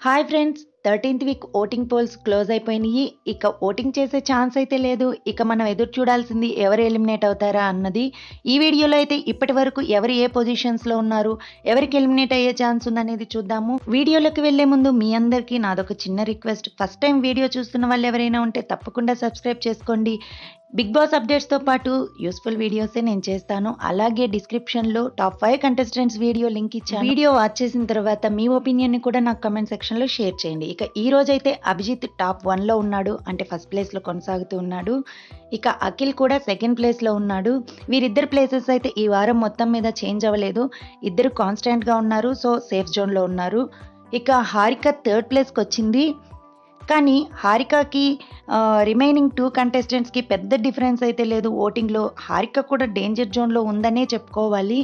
hi friends thirteenth week voting polls close అయిపోయినాయి ఇక voting చేసే ఛాన్స్ అయితే లేదు ఇక మనం ఎదురు చూడాల్సింది ఎవరు ఎలిమినేట్ అవుతారా అన్నది ఈ వీడియోలో అయితే ఇప్పటి వరకు ఎవరు ఏ పొజిషన్స్లో ఉన్నారు ఎవరికి ఎలిమినేట్ అయ్యే ఛాన్స్ ఉందనేది చూద్దాము వీడియోలోకి వెళ్లే ముందు మీ అందరికీ నాదొక చిన్న రిక్వెస్ట్ ఫస్ట్ టైం వీడియో చూస్తున్న వాళ్ళు ఎవరైనా ఉంటే తప్పకుండా సబ్స్క్రైబ్ చేసుకోండి బిగ్ బాస్ అప్డేట్స్తో పాటు యూస్ఫుల్ వీడియోసే నేను చేస్తాను అలాగే డిస్క్రిప్షన్లో top five contestants video link ఇచ్చాను వీడియో వాచ్ చేసిన తర్వాత మీ ఒపీనియన్ని కూడా నాకు కమెంట్ సెక్షన్లో షేర్ చేయండి ఇక ఈ రోజు అయితే అభిజిత్ టాప్ వన్లో ఉన్నాడు అంటే ఫస్ట్ ప్లేస్లో కొనసాగుతూ ఉన్నాడు ఇక అఖిల్ కూడా సెకండ్ ప్లేస్లో ఉన్నాడు వీరిద్దరు ప్లేసెస్ అయితే ఈ వారం మొత్తం మీద చేంజ్ అవ్వలేదు ఇద్దరు కాన్స్టెంట్గా ఉన్నారు సో సేఫ్ జోన్లో ఉన్నారు ఇక హారిక థర్డ్ ప్లేస్కి వచ్చింది కానీ హారికకి రిమైనింగ్ టూ కంటెస్టెంట్స్కి పెద్ద డిఫరెన్స్ అయితే లేదు ఓటింగ్లో హారిక కూడా డేంజర్ జోన్లో ఉందనే చెప్పుకోవాలి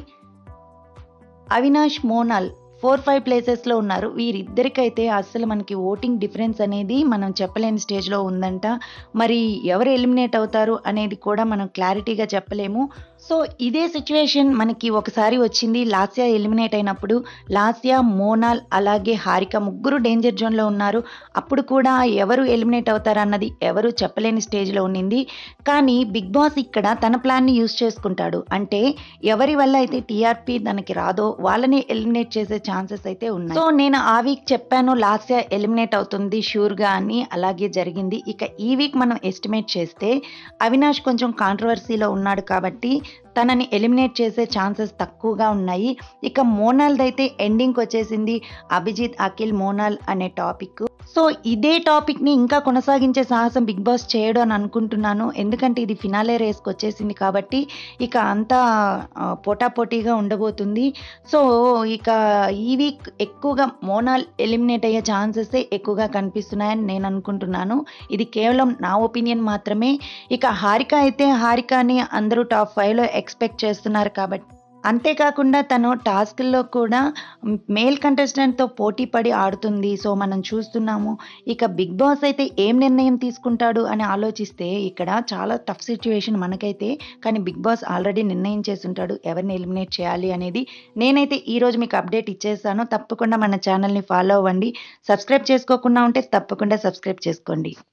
అవినాష్ మోనాల్ ఫోర్ ఫైవ్ ప్లేసెస్లో ఉన్నారు వీరిద్దరికైతే అస్సలు మనకి ఓటింగ్ డిఫరెన్స్ అనేది మనం చెప్పలేని స్టేజ్లో ఉందంట మరి ఎవరు ఎలిమినేట్ అవుతారు అనేది కూడా మనం క్లారిటీగా చెప్పలేము సో ఇదే సిచ్యువేషన్ మనకి ఒకసారి వచ్చింది లాస్యా ఎలిమినేట్ అయినప్పుడు లాస్యా మోనాల్ అలాగే హారిక ముగ్గురు డేంజర్ జోన్లో ఉన్నారు అప్పుడు కూడా ఎవరు ఎలిమినేట్ అవుతారు అన్నది ఎవరు చెప్పలేని స్టేజ్లో ఉండింది కానీ బిగ్ బాస్ ఇక్కడ తన ప్లాన్ని యూజ్ చేసుకుంటాడు అంటే ఎవరి వల్ల అయితే టీఆర్పీ తనకి రాదో వాళ్ళని ఎలిమినేట్ చేసే ఛాన్సెస్ అయితే ఉన్నాయి సో నేను ఆ వీక్ చెప్పాను లాస్యా ఎలిమినేట్ అవుతుంది షూర్గా అని అలాగే జరిగింది ఇక ఈ వీక్ మనం ఎస్టిమేట్ చేస్తే అవినాష్ కొంచెం కాంట్రవర్సీలో ఉన్నాడు కాబట్టి తనని ఎలిమినేట్ చేసే ఛాన్సెస్ తక్కువగా ఉన్నాయి ఇక మోనాల్ది అయితే ఎండింగ్కి వచ్చేసింది అభిజిత్ అఖిల్ మోనాల్ అనే టాపిక్ సో ఇదే టాపిక్ని ఇంకా కొనసాగించే సాహసం బిగ్ బాస్ చేయడు అని అనుకుంటున్నాను ఎందుకంటే ఇది ఫినాలే రేస్కి వచ్చేసింది కాబట్టి ఇక అంతా ఆ, పోటాపోటీగా ఉండబోతుంది సో ఇక ఈ వీక్ ఎక్కువగా మోనాల్ ఎలిమినేట్ అయ్యే ఛాన్సెస్ ఎక్కువగా కనిపిస్తున్నాయని నేను అనుకుంటున్నాను ఇది కేవలం నా ఒపీనియన్ మాత్రమే ఇక హారిక అయితే హారికని అందరూ టాప్ ఫైవ్లో ఎక్స్పెక్ట్ చేస్తున్నారు కాబట్టి అంతేకాకుండా తను టాస్క్ల్లో కూడా మేల్ కంటెస్టెంట్తో పోటీ పడి ఆడుతుంది సో మనం చూస్తున్నాము ఇక బిగ్ బాస్ అయితే ఏం నిర్ణయం తీసుకుంటాడు అని ఆలోచిస్తే ఇక్కడ చాలా టఫ్ సిచ్యువేషన్ మనకైతే కానీ బిగ్ బాస్ ఆల్రెడీ నిర్ణయం చేసి ఉంటాడు ఎవరిని ఎలిమినేట్ చేయాలి అనేది నేనైతే ఈ రోజు మీకు అప్డేట్ ఇచ్చేసాను తప్పకుండా మన ఛానల్ని ఫాలో అవ్వండి సబ్స్క్రైబ్ చేసుకోకుండా ఉంటే తప్పకుండా సబ్స్క్రైబ్ చేసుకోండి